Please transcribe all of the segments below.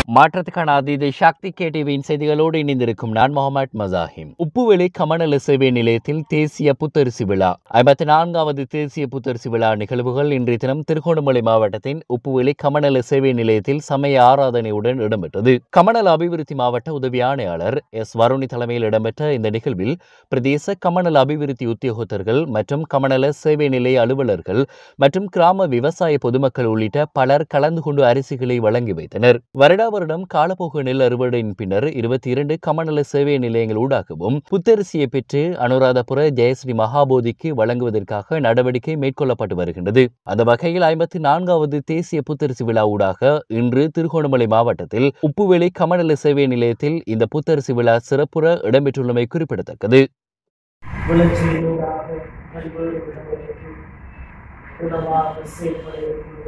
மாற்றத்துக்கான அதீத சக்தி கேடிவியின் செய்திகளோடு இணைந்திருக்கும் நான் முகமது மசாஹிம் உப்புவெளி கமநல சேவை நிலையத்தில் தேசிய புத்தரிசி விழா ஐம்பத்தி நான்காவது தேசிய புத்தரிசி விழா நிகழ்வுகள் இன்றைய தினம் திருகோணமலை மாவட்டத்தின் உப்புவெளி கமநல சேவை நிலையத்தில் சமய ஆராதனையுடன் இடம்பெற்றது கமநல அபிவிருத்தி மாவட்ட உதவி ஆணையாளர் எஸ் வருணி தலைமையில் இடம்பெற்ற இந்த நிகழ்வில் பிரதேச கமநல அபிவிருத்தி உத்தியோகத்தர்கள் மற்றும் கமநல சேவை நிலைய அலுவலர்கள் மற்றும் கிராம விவசாய பொதுமக்கள் உள்ளிட்ட பலர் கலந்து கொண்டு அரிசிகளை வழங்கி வைத்தனர் வருடா வருடம் காலப்போக்கு நெல் அறுவடையின் பின்னர் இருபத்தி இரண்டு கமநல சேவை நிலையங்கள் ஊடாகவும் புத்தரிசியை பெற்று அனுராதபுர ஜெயஸ்ரீ மகாபோதிக்கு வழங்குவதற்காக நடவடிக்கை மேற்கொள்ளப்பட்டு வருகின்றது அந்த வகையில் ஐம்பத்தி நான்காவது தேசிய புத்தரிசி விழா ஊடாக இன்று திருகோணமலை மாவட்டத்தில் உப்புவேளை கமநல சேவை நிலையத்தில் இந்த புத்தரிசி விழா சிறப்புற இடம்பெற்றுள்ளமை குறிப்பிடத்தக்கது விளைச்சலூடாக பல்வேறு விடங்களுக்கு உணவாக செயல்படக்கூடிய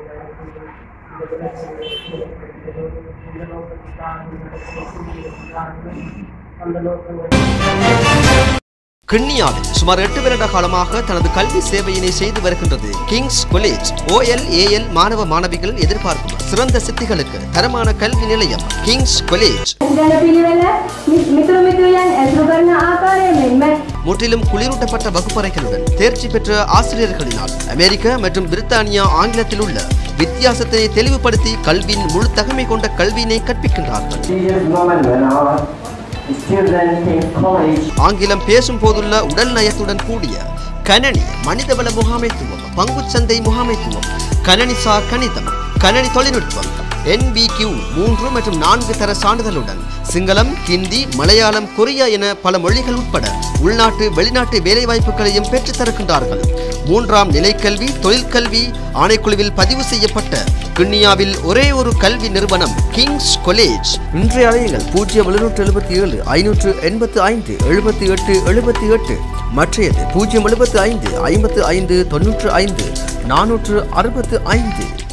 இந்த விளைச்சலை ஏற்படுத்துகிறோம். இந்த நோக்கத்துக்காக நடக்கிற கூடியிருக்கிறார்கள் அந்த நோக்கங்கள் கிண்ணியாவில் சுமார் எட்டு வருட காலமாக தனது கல்வி சேவையினை செய்து வருகின்றது கிங்ஸ் காலேஜ் ஓஎல் ஏஎல் மாணவ மாணவிகள் எதிர்பார்க்கும் சிறந்த சித்திகளுக்கு தரமான கல்வி நிலையம் கிங்ஸ் காலேஜ் ජන පිළිවෙල මිතුරු මිතුරියන් ඇසුරු කරන ආකාරය මෙන්ම முற்றிலும் குளிரூட்டப்பட்ட வகுப்பறைகளுடன் தேர்ச்சி பெற்ற ஆசிரியர்களினால் அமெரிக்க மற்றும் பிரித்தானியா ஆங்கிலத்தில் உள்ள வித்தியாசத்தை தெளிவுபடுத்தி கல்வியின் முழு தகமை கொண்ட கல்வியினை கற்பிக்கின்றார்கள் Serious moment when our student in college ஆங்கிலம் பேசும் போதுள்ள உடல் நயத்துடன் கூடிய கணனி மனிதவள முகாமைத்துவம் பங்குச்சந்தை முகாமைத்துவம் கணனிசார் கணிதம் கணனி தொழில்நுட்பம் NBQ மூன்று மற்றும் நான்கு தர சான்றிதழுடன் சிங்களம் ஹிந்தி மலையாளம் கொரியா என பல மொழிகள் உட்பட உள்நாட்டு வெளிநாட்டு வேலைவாய்ப்புகளையும் பெற்றுத் தருகின்றார்கள் மூன்றாம் நிலைக்கல்வி தொழிற்கல்வி ஆணைக்குழுவில் பதிவு செய்யப்பட்ட கிண்ணியாவில் ஒரே ஒரு கல்வி நிறுவனம் கிங்ஸ் காலேஜ் இன்றைய அலையுங்கள் பூஜ்ஜியம் எழுநூற்று எழுபத்தி ஏழு ஐநூற்று எண்பத்து ஐந்து எழுபத்தி எட்டு எழுபத்தி எட்டு மற்றையது பூஜ்ஜியம் எழுபத்து ஐந்து ஐம்பத்து ஐந்து தொன்னூற்று ஐந்து நானூற்று அறுபத்து ஐந்து